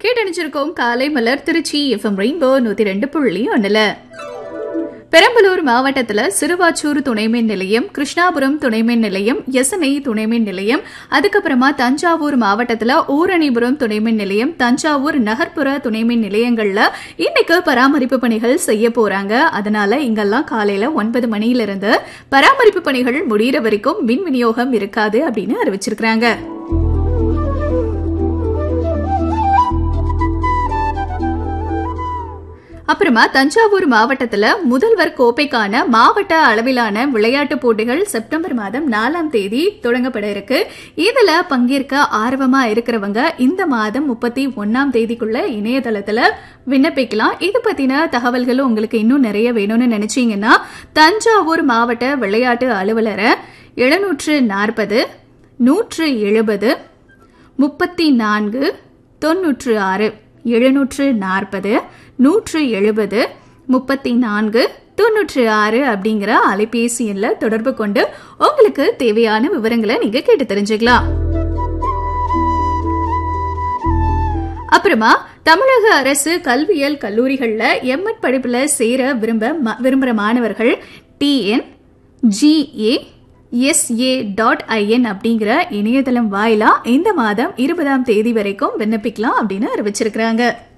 கேட்டணிச்சிருக்கோம் காலை மலர் Trichy FM rainbow நூத்தி ரெண்டு புள்ளி ஒண்ணுல பெரம்பலூர் மாவட்டத்துல சிறுவாச்சூர் துணைமின் நிலையம் கிருஷ்ணாபுரம் துணைமின் நிலையம் எசனை துணைமின் நிலையம் அதுக்கப்புறமா தஞ்சாவூர் மாவட்டத்துல ஊரணிபுரம் துணைமின் நிலையம் தஞ்சாவூர் நகர்ப்புற துணைமின் நிலையங்கள்ல இன்னைக்கு பராமரிப்பு பணிகள் செய்ய போறாங்க அதனால இங்கெல்லாம் காலையில ஒன்பது மணியில இருந்து பராமரிப்பு பணிகள் முடியிற வரைக்கும் மின் விநியோகம் இருக்காது அப்படின்னு அறிவிச்சிருக்காங்க அப்புறமா தஞ்சாவூர் மாவட்டத்துல முதல்வர் கோப்பைக்கான மாவட்ட அளவிலான விளையாட்டுப் போட்டிகள் செப்டம்பர் மாதம் நாலாம் தேதி தொடங்கப்பட இருக்கு இதுல பங்கேற்க ஆர்வமா இருக்கிறவங்க இந்த மாதம் முப்பத்தி ஒன்னாம் தேதிக்குள்ள இணையதளத்துல விண்ணப்பிக்கலாம் இது பத்தின தகவல்களும் உங்களுக்கு இன்னும் நிறைய வேணும்னு நினைச்சீங்கன்னா தஞ்சாவூர் மாவட்ட விளையாட்டு அலுவலரை எழுநூற்று நாற்பது நூற்று எழுபது முப்பத்தி நான்கு தொன்னூற்று ஆறு எழுநூற்று நாற்பது நூற்று எழுபது முப்பத்தி நான்கு தொன்னூற்று ஆறு அப்படிங்கிற அலைபேசி எண்ணில் தொடர்பு கொண்டு உங்களுக்கு தேவையான விவரங்களை நீங்க கேட்டு தெரிஞ்சுக்கலாம் அப்புறமா தமிழக அரசு கல்வியியல் கல்லூரிகள்ல எம்எட் படிப்புல சேர விரும்ப ம- விரும்புற மாணவர்கள் T N G A S A dot I N அப்படிங்கிற இணையதளம் வாயிலா இந்த மாதம் இருபதாம் தேதி வரைக்கும் விண்ணப்பிக்கலாம் அப்படின்னு அறிவிச்சிருக்கிறாங்க